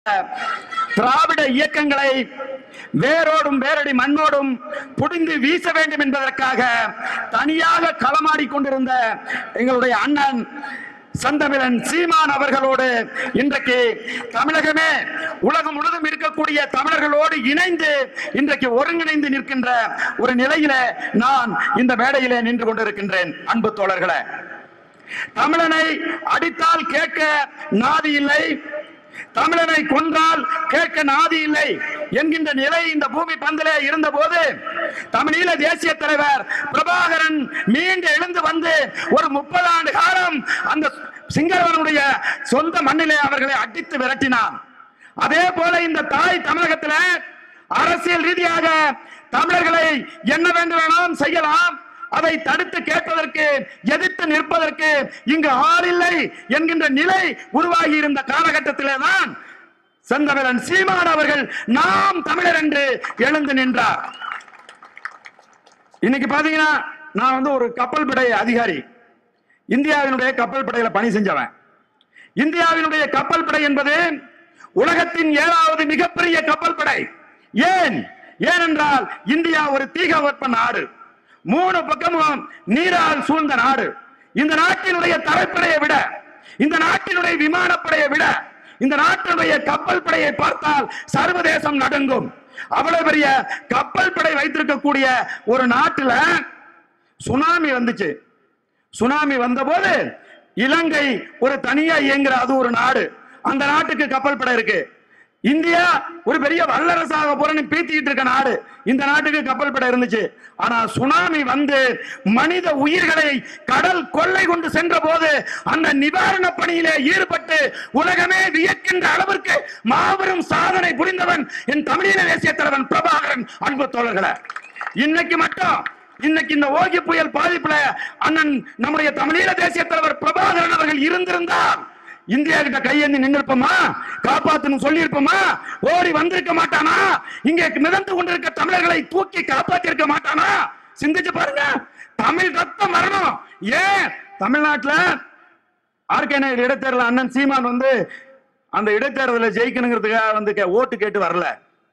திராவிட இயக்கங்களை வேரோடும் வேரடி மண்ணோடும் புடிந்து வீச வேண்டும் என்பதற்காக தனியாக களமாடிக் கொண்டிருந்த எங்களுடைய அண்ணன் சந்தமிழன் சீமான் அவர்களோடு இன்றைக்கு தமிழகமே உலகம் முழுவதும் இருக்கக்கூடிய தமிழர்களோடு இணைந்து இன்றைக்கு ஒருங்கிணைந்து நிற்கின்ற ஒரு நிலையில நான் இந்த மேடையிலே நின்று கொண்டிருக்கின்றேன் அன்பு தோழர்களே தமிழனை அடித்தால் கேட்க நாதி இல்லை தமிழனை கொன்றால் கேட்க நாதி இல்லை என்கின்ற நிலை இந்த பூமி பந்திலே இருந்த போது தமிழீழ தேசிய தலைவர் பிரபாகரன் மீண்டு எழுந்து வந்து ஒரு முப்பது ஆண்டு காலம் அந்த சிங்களவனுடைய சொந்த மண்ணிலே அவர்களை அடித்து விரட்டினான் அதே போல இந்த தாய் தமிழகத்தில் அரசியல் ரீதியாக தமிழர்களை என்ன வேண்டுமானாலும் செய்யலாம் அதை தடுத்து கேட்பதற்கு எதிர்த்து நிற்பதற்கு இங்கு ஆள் இல்லை என்கின்ற நிலை உருவாகி இருந்த காலகட்டத்திலே தான் செந்தமிழன் சீமான் அவர்கள் நாம் தமிழர் என்று எழுந்து நின்றார் இன்னைக்கு பாத்தீங்கன்னா நான் வந்து ஒரு கப்பல் படை அதிகாரி இந்தியாவினுடைய கப்பல் படையில பணி செஞ்சவன் இந்தியாவினுடைய கப்பல் படை என்பது உலகத்தின் ஏழாவது மிகப்பெரிய கப்பல் படை ஏன் ஏனென்றால் இந்தியா ஒரு தீகவெப்ப நாடு மூணு பக்கமும் நீரால் சூழ்ந்த நாடு இந்த நாட்டினுடைய தரைப்படையை விட இந்த நாட்டினுடைய விமானப்படையை விட இந்த நாட்டினுடைய கப்பல் படையை பார்த்தால் சர்வதேசம் நடுங்கும் அவ்வளவு பெரிய கப்பல் படை வைத்திருக்கக்கூடிய ஒரு நாட்டுல சுனாமி வந்துச்சு சுனாமி வந்தபோது இலங்கை ஒரு தனியா இயங்குற அது ஒரு நாடு அந்த நாட்டுக்கு கப்பல் படை இருக்கு இந்தியா ஒரு பெரிய வல்லரசாக போறன்னு பீத்திக்கிட்டு இருக்க நாடு இந்த நாட்டுக்கு கப்பல் படை இருந்துச்சு ஆனா சுனாமி வந்து மனித உயிர்களை கடல் கொள்ளை கொண்டு சென்ற போது அந்த நிவாரண பணியிலே ஈடுபட்டு உலகமே வியக்கின்ற அளவிற்கு மாபெரும் சாதனை புரிந்தவன் என் தமிழீழ தேசிய தலைவன் பிரபாகரன் அன்பு தோழர்களே இன்னைக்கு மட்டும் இன்னைக்கு இந்த ஓகி புயல் பாதிப்புல அண்ணன் நம்முடைய தமிழீழ தேசிய தலைவர் பிரபாகரன் அவர்கள் இருந்திருந்தால் இந்தியா கிட்ட கையேந்தி நின்றிருப்போமா காப்பாத்தணும் சொல்லி இருப்போமா ஓடி வந்திருக்க மாட்டானா இங்கே மிதந்து கொண்டிருக்க தமிழர்களை தூக்கி காப்பாத்தி இருக்க மாட்டானா சிந்திச்சு பாருங்க தமிழ் ரத்தம் வரணும் ஏன் தமிழ்நாட்டுல ஆர்கே நாயுடு இடைத்தேர்தல் அண்ணன் சீமான் வந்து அந்த இடைத்தேர்தலில் ஜெயிக்கணுங்கிறதுக்காக வந்து கே- ஓட்டு கேட்டு வரல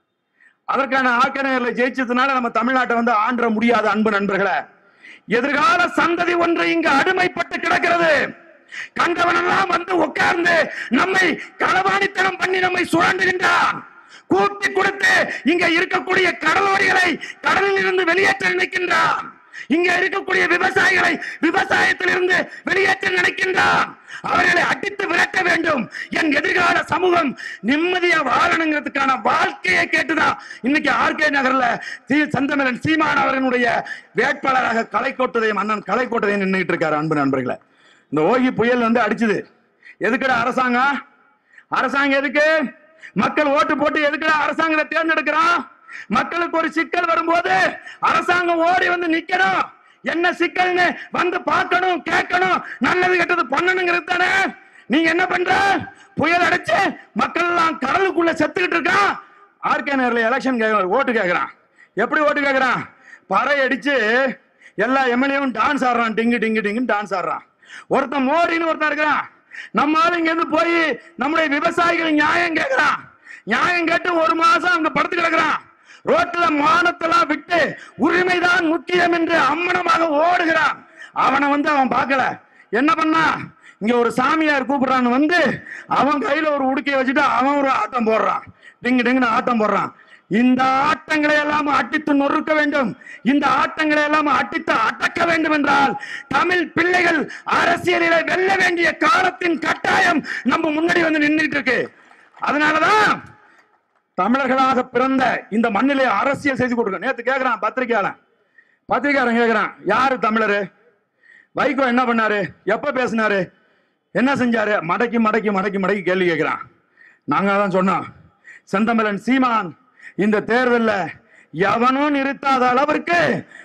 அதற்கான ஆக்கநகரில் ஜெயிச்சதுனால நம்ம தமிழ்நாட்டை வந்து ஆண்ட முடியாத அன்பு நண்பர்களே எதிர்கால சந்ததி ஒன்று இங்கு அடிமைப்பட்டு கிடக்கிறது கண்டவனெல்லாம் வந்து உட்கார்ந்து நம்மை களவாணித்தனம் பண்ணி நம்மை சுரண்டுகின்றான் கூட்டி கொடுத்து இங்க இருக்கக்கூடிய கடலோடிகளை கடலில் இருந்து வெளியேற்ற நினைக்கின்றான் இங்க இருக்கக்கூடிய விவசாயிகளை விவசாயத்திலிருந்து வெளியேற்ற நினைக்கின்றான் அவர்களை அடித்து விரட்ட வேண்டும் என் எதிர்கால சமூகம் நிம்மதியா வாழணுங்கிறதுக்கான வாழ்க்கையை கேட்டுதான் இன்னைக்கு ஆர்கே நகர்ல சி சந்தமிழன் சீமான் அவர்களுடைய வேட்பாளராக கலைக்கோட்டதையும் அண்ணன் கலைக்கோட்டதையும் நின்றுட்டு இருக்காரு அன்பு நண்பர்களே இந்த ஓகி புயல் வந்து அடிச்சுது எதுக்குடா அரசாங்கம் அரசாங்கம் எதுக்கு மக்கள் ஓட்டு போட்டு எதுக்குடா அரசாங்கத்தை தேர்ந்தெடுக்கிறான் மக்களுக்கு ஒரு சிக்கல் வரும்போது அரசாங்கம் ஓடி வந்து நிக்கணும் என்ன சிக்கல்னு வந்து பார்க்கணும் கேட்கணும் நல்லது கெட்டது பண்ணணுங்கிறது தானே நீங்க என்ன பண்ற புயல் அடைச்சு மக்கள் எல்லாம் கடலுக்குள்ள செத்துக்கிட்டு இருக்கான் ஆர்கே நேரில் எலெக்ஷன் ஓட்டு கேட்கறான் எப்படி ஓட்டு கேட்கறான் பறை அடிச்சு எல்லா எம்எல்ஏவும் டான்ஸ் ஆடுறான் டிங்கு டிங்கு டிங்குன்னு டான்ஸ் ஆடுறான் ஒருத்தன் மோடின்னு ஒருத்தன் இருக்கிறான் நம்ம ஆளு இங்க இருந்து போய் நம்முடைய விவசாயிகள் நியாயம் கேட்கறான் நியாயம் கேட்டு ஒரு மாசம் அங்க படுத்து கிடக்குறான் ரோட்ல மானத்தெல்லாம் விட்டு உரிமைதான் முக்கியம் என்று அம்மனமாக ஓடுகிறான் அவனை வந்து அவன் பார்க்கல என்ன பண்ணா இங்க ஒரு சாமியார் கூப்பிடுறான்னு வந்து அவன் கையில ஒரு உடுக்கையை வச்சுட்டு அவன் ஒரு ஆட்டம் போடுறான் டிங்கு டிங்குன்னு ஆட்டம் போடுறான் இந்த ஆட்டங்களை எல்லாம் அட்டித்து நொறுக்க வேண்டும் இந்த ஆட்டங்களை எல்லாம் அட்டித்து அடக்க வேண்டும் என்றால் தமிழ் பிள்ளைகள் அரசியலில் வெல்ல வேண்டிய காலத்தின் கட்டாயம் நம்ம முன்னாடி வந்து நின்றுட்டு இருக்கு அதனாலதான் தமிழர்களாக பிறந்த இந்த மண்ணிலே அரசியல் செய்து கொடுக்க நேத்து கேக்குறான் பத்திரிகையாளன் பத்திரிகையாளன் கேக்குறான் யாரு தமிழரு வைகோ என்ன பண்ணாரு எப்ப பேசினாரு என்ன செஞ்சாரு மடக்கி மடக்கி மடக்கி மடக்கி கேள்வி கேட்கிறான் நாங்க தான் சொன்னோம் செந்தமிழன் சீமான் இந்த தேர்தல்ல எவனும் நிறுத்தாத அளவிற்கு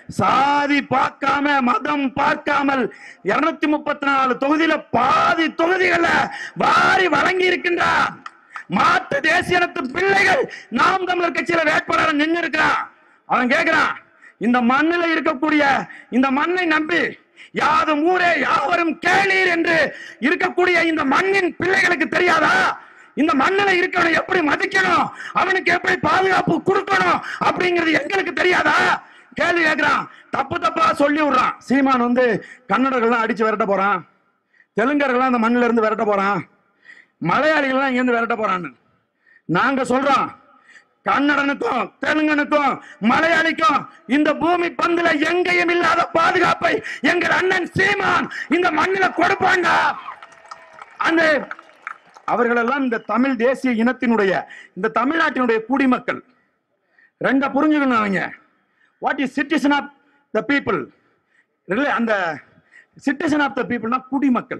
சாதி பார்க்காம மதம் பார்க்காமல் இருநூத்தி முப்பத்தி நாலு தொகுதியில பாதி தொகுதிகள வாரி வழங்கி இருக்கின்றான் மாற்று தேசியனத்து பிள்ளைகள் நாம் தமிழர் கட்சியில வேட்பாளர் நின்று இருக்கிறான் அவன் கேட்கிறான் இந்த மண்ணில் இருக்கக்கூடிய இந்த மண்ணை நம்பி யாதும் ஊரே யாவரும் கேளீர் என்று இருக்கக்கூடிய இந்த மண்ணின் பிள்ளைகளுக்கு தெரியாதா இந்த மண்ணில இருக்கவனை எப்படி மதிக்கணும் அவனுக்கு எப்படி பாதுகாப்பு கொடுக்கணும் அப்படிங்கிறது எங்களுக்கு தெரியாதா கேள்வி கேட்கிறான் தப்பு தப்பா சொல்லி விடுறான் சீமான் வந்து கன்னடர்கள்லாம் அடிச்சு விரட்ட போறான் தெலுங்கர்கள்லாம் அந்த மண்ணில இருந்து விரட்ட போறான் மலையாளிகள்லாம் இங்க இருந்து விரட்ட போறான்னு நாங்க சொல்றோம் கன்னடனுக்கும் தெலுங்கனுக்கும் மலையாளிக்கும் இந்த பூமி பந்துல எங்கேயும் இல்லாத பாதுகாப்பை எங்கள் அண்ணன் சீமான் இந்த மண்ணில கொடுப்பாண்டா அந்த அவர்களெல்லாம் இந்த தமிழ் தேசிய இனத்தினுடைய இந்த தமிழ்நாட்டினுடைய குடிமக்கள் ரெண்ட புரிஞ்சுக்கணும் அவங்க what is citizen of the people அந்த சிட்டிசன் ஆஃப் த பீப்புள்னா குடிமக்கள்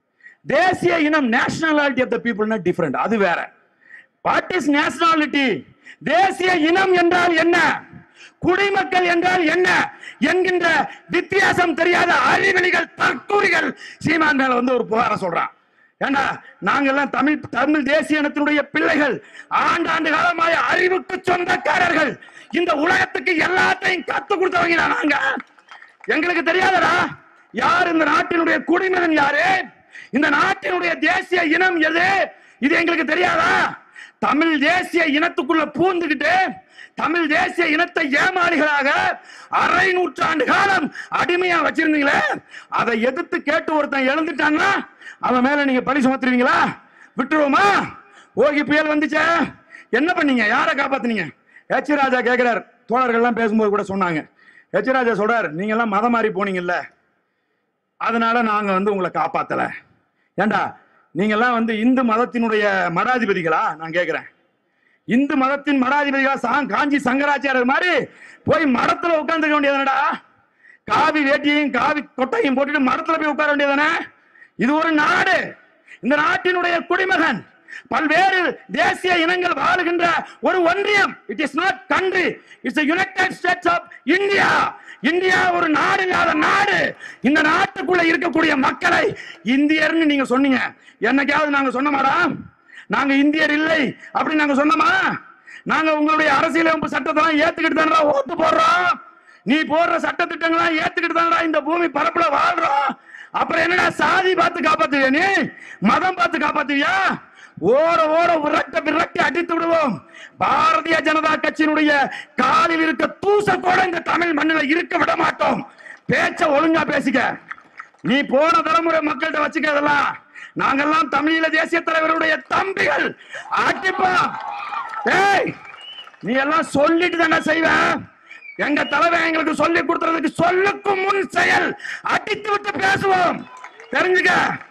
தேசிய இனம் நேஷனாலிட்டி ஆஃப் த பீப்புள்னா டிஃபரெண்ட் அது வேற வாட் இஸ் நேஷனாலிட்டி தேசிய இனம் என்றால் என்ன குடிமக்கள் என்றால் என்ன என்கின்ற வித்தியாசம் தெரியாத அறிவெளிகள் தற்கூறிகள் சீமான் மேல வந்து ஒரு புகார சொல்றான் ஏண்டா நாங்கெல்லாம் தமிழ் தமிழ் தேசிய இனத்தினுடைய பிள்ளைகள் ஆண்டாண்டு காலமாய அறிவுக்கு சொந்தக்காரர்கள் இந்த உலகத்துக்கு எல்லாத்தையும் கத்து கொடுத்தவங்க நாங்க எங்களுக்கு தெரியாதடா யார் இந்த நாட்டினுடைய குடிமகன் யாரு இந்த நாட்டினுடைய தேசிய இனம் எது இது எங்களுக்கு தெரியாதா தமிழ் தேசிய இனத்துக்குள்ள பூந்துகிட்டு தமிழ் தேசிய இனத்தை ஏமாளிகளாக அரை நூற்றாண்டு காலம் அடிமையா வச்சிருந்தீங்களே அதை எதிர்த்து கேட்டு ஒருத்தன் எழுந்துட்டான்னா அவன் மேல நீங்க பழி சுமத்துருவீங்களா விட்டுருவோமா ஓகி புயல் வந்துச்சே என்ன பண்ணீங்க யாரை காப்பாத்துனீங்க எச் ராஜா கேட்கிறார் தோழர்கள்லாம் பேசும்போது கூட சொன்னாங்க எச் ராஜா சொல்றார் நீங்க எல்லாம் மதம் மாறி போனீங்கல்ல அதனால நாங்க வந்து உங்களை காப்பாத்தல ஏண்டா நீங்கெல்லாம் வந்து இந்து மதத்தினுடைய மடாதிபதிகளா நான் கேக்குறேன் இந்து மதத்தின் மடாதிபதிகளா சாங் காஞ்சி சங்கராச்சாரியர் மாதிரி போய் மடத்துல உட்கார்ந்துக்க வேண்டியதுனடா காவி வேட்டியையும் காவி கொட்டையும் போட்டுட்டு மடத்துல போய் உட்கார வேண்டியதானே இது ஒரு நாடு இந்த நாட்டினுடைய குடிமகன் பல்வேறு தேசிய இனங்கள் வாழுகின்ற ஒரு ஒன்றியம் it is not country it's united states of India India ஒரு நாடு இல்லாத நாடு இந்த நாட்டுக்குள்ள இருக்கக்கூடிய மக்களை இந்தியர்னு நீங்க சொன்னீங்க என்னைக்காவது நாங்க சொன்னோமாடா நாங்க இந்தியர் இல்லை அப்படின்னு நாங்க சொன்னோமா நாங்க உங்களுடைய அரசியலமைப்பு சட்டத்தெல்லாம் ஏத்துக்கிட்டு தானடா ஓட்டு போடுறோம் நீ போடுற சட்ட திட்டங்கள்லாம் ஏத்துக்கிட்டு தானடா இந்த பூமி பரப்புல வாழ்றோம் அப்புறம் என்னடா சாதி பார்த்து காப்பாத்துவியா நீ மதம் பார்த்து காப்பாத்துவியா ஓட ஓட விரட்ட விரட்டி அடித்து விடுவோம் பாரதிய ஜனதா கட்சியினுடைய காலில் இருக்க தூச கூட இந்த தமிழ் மண்ணில் இருக்க விட மாட்டோம் பேச்ச ஒழுங்கா பேசிக்க நீ போன தலைமுறை மக்கள்கிட்ட வச்சுக்க இதெல்லாம் நாங்கெல்லாம் தமிழீழ தேசிய தலைவருடைய தம்பிகள் ஆட்டிப்பா ஏய் நீ எல்லாம் சொல்லிட்டு தானே செய்வ எங்க தலைவர் எங்களுக்கு சொல்லி கொடுத்ததுக்கு சொல்லுக்கு முன் செயல் அடித்து விட்டு பேசுவோம் தெரிஞ்சுக்க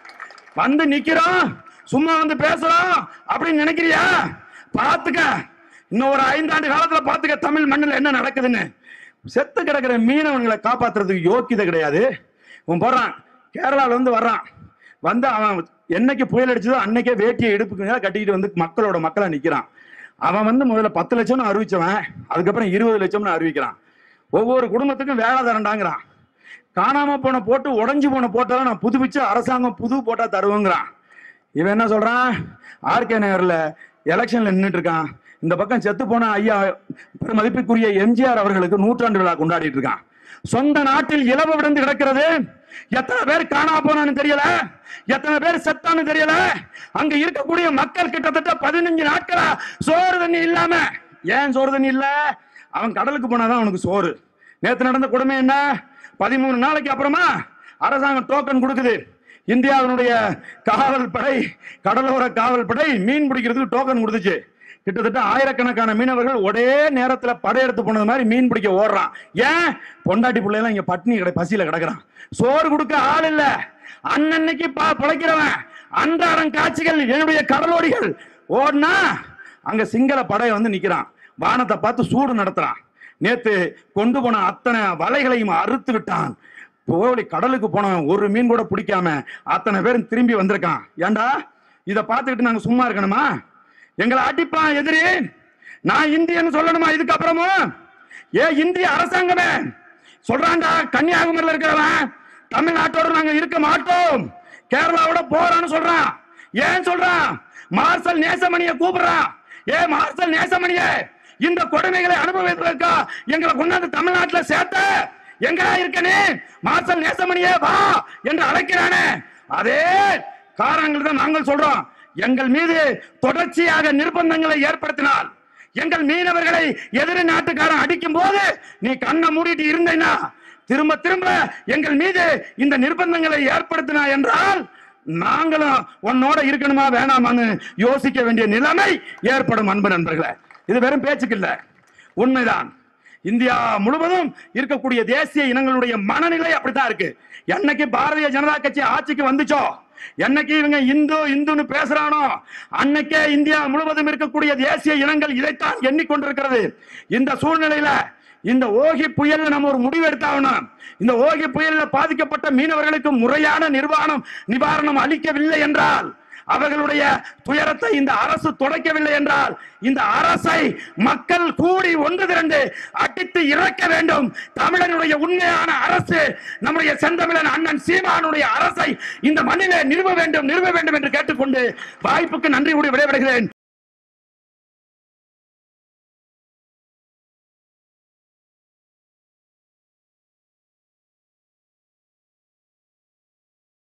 வந்து நிக்கிறோம் சும்மா வந்து பேசுறோம் அப்படின்னு நினைக்கிறியா பாத்துக்க இன்னும் ஒரு ஐந்தாண்டு காலத்துல பாத்துக்க தமிழ் மண்ணுல என்ன நடக்குதுன்னு செத்து கிடக்கிற மீனவன்களை காப்பாத்துறதுக்கு யோக்கியதை கிடையாது இவன் போறான் கேரளால இருந்து வர்றான் வந்து அவன் என்னைக்கு புயல் அடிச்சதோ அன்னைக்கே வேட்டியை இடுப்புக்கு மேல கட்டிக்கிட்டு வந்து மக்களோட மக்களா நிக்கிறான் அவன் வந்து முதல்ல பத்து லட்சம்னு அறிவிச்சவன் அதுக்கப்புறம் இருபது லட்சம்னு அறிவிக்கிறான் ஒவ்வொரு குடும்பத்துக்கும் வேலை தரண்டாங்கிறான் காணாம போன போட்டு உடைஞ்சு போன போட்டெல்லாம் நான் புதுப்பிச்சு அரசாங்கம் புது போட்டா தருவேங்கிறான் இவன் என்ன சொல்றான் ஆர்கே நகர்ல எலெக்ஷன்ல நின்னுட்டு இருக்கான் இந்த பக்கம் செத்து போன ஐயா மதிப்பிற்குரிய எம்ஜிஆர் அவர்களுக்கு நூற்றாண்டு விழா கொண்டாடிட்டு இருக்கான் சொந்த நாட்டில் இலவு விழுந்து கிடக்கிறது எத்தனை பேர் காணா போனான்னு தெரியல எத்தனை பேர் செத்தான்னு தெரியல அங்க இருக்கக்கூடிய மக்கள் கிட்டத்தட்ட பதினஞ்சு நாட்களா சோறு தண்ணி இல்லாம ஏன் சோறு தண்ணி இல்ல அவன் கடலுக்கு போனாதான் அவனுக்கு சோறு நேத்து நடந்த கொடுமை என்ன பதிமூணு நாளைக்கு அப்புறமா அரசாங்கம் டோக்கன் கொடுக்குது இந்தியாவினுடைய காவல் படை கடலோர காவல் படை மீன் பிடிக்கிறதுக்கு டோக்கன் கொடுத்துச்சு கிட்டத்தட்ட ஆயிரக்கணக்கான மீனவர்கள் ஒரே நேரத்துல படையெடுத்து போனது மாதிரி மீன் பிடிக்க ஓடுறான் ஏன் பொண்டாட்டி பிள்ளைலாம் இங்க பட்னி கடை பசியில கிடக்குறான் சோறு கொடுக்க ஆள் இல்ல அன்னன்னைக்கு பா பிழைக்கிறவன் அன்றாடம் காட்சிகள் என்னுடைய கடலோடிகள் ஓடுனா அங்க சிங்கள படை வந்து நிக்கிறான் வானத்தை பார்த்து சூடு நடத்துறான் நேத்து கொண்டு போன அத்தனை வலைகளையும் அறுத்து விட்டான் போலி கடலுக்கு போனவன் ஒரு மீன் கூட பிடிக்காம அத்தனை பேரும் திரும்பி வந்திருக்கான் ஏண்டா இத பார்த்துக்கிட்டு நாங்க சும்மா இருக்கணுமா எங்களை அடிப்பான் எதிரி நான் இந்தியன்னு சொல்லணுமா இதுக்கப்புறமும் ஏ இந்திய அரசாங்கமே சொல்றான்டா கன்னியாகுமரியில இருக்கிறவன் தமிழ்நாட்டோட நாங்க இருக்க மாட்டோம் கேரளாவோட போறான்னு சொல்றான் ஏன் சொல்றான் மார்சல் நேசமணிய கூப்பிடுறான் ஏ மார்சல் நேசமணியே இந்த கொடுமைகளை அனுபவிப்பதற்கா எங்களை கொண்டாந்து தமிழ்நாட்டுல சேர்த்த எங்கடா இருக்கனே மார்சல் நேசமணியே வா என்று அழைக்கிறானே அதே காரணங்கள் தான் நாங்கள் சொல்றோம் எங்கள் மீது தொடர்ச்சியாக நிர்பந்தங்களை ஏற்படுத்தினால் எங்கள் மீனவர்களை எதிரி நாட்டுக்காரன் அடிக்கும் போது நீ கண்ணை மூடிட்டு இருந்தேனா திரும்ப திரும்ப எங்கள் மீது இந்த நிர்பந்தங்களை ஏற்படுத்தினா என்றால் நாங்களும் உன்னோட இருக்கணுமா வேணாமான்னு யோசிக்க வேண்டிய நிலைமை ஏற்படும் அன்பு நண்பர்களே இது வெறும் பேச்சுக்கு இல்ல உண்மைதான் இந்தியா முழுவதும் இருக்கக்கூடிய தேசிய இனங்களுடைய மனநிலை அப்படித்தான் இருக்கு என்னைக்கு பாரதிய ஜனதா கட்சி ஆட்சிக்கு வந்துச்சோ என்னைக்கு இவங்க இந்து இந்துன்னு பேசுறானோ அன்னைக்கே இந்தியா முழுவதும் இருக்கக்கூடிய தேசிய இனங்கள் இதைத்தான் எண்ணிக்கொண்டிருக்கிறது இந்த சூழ்நிலையில இந்த ஓகி புயல்ல நம்ம ஒரு முடிவு எடுத்தாகணும் இந்த ஓகி புயல்ல பாதிக்கப்பட்ட மீனவர்களுக்கு முறையான நிர்வாணம் நிவாரணம் அளிக்கவில்லை என்றால் அவர்களுடைய துயரத்தை இந்த அரசு துடைக்கவில்லை என்றால் இந்த அரசை மக்கள் கூடி ஒன்று திரண்டு அடித்து இறக்க வேண்டும் தமிழனுடைய உண்மையான அரசு நம்முடைய செந்தமிழன் அண்ணன் சீமானுடைய அரசை இந்த மண்ணிலே நிறுவ வேண்டும் நிறுவ வேண்டும் என்று கேட்டுக்கொண்டு வாய்ப்புக்கு நன்றி கூடி விடைபெறுகிறேன்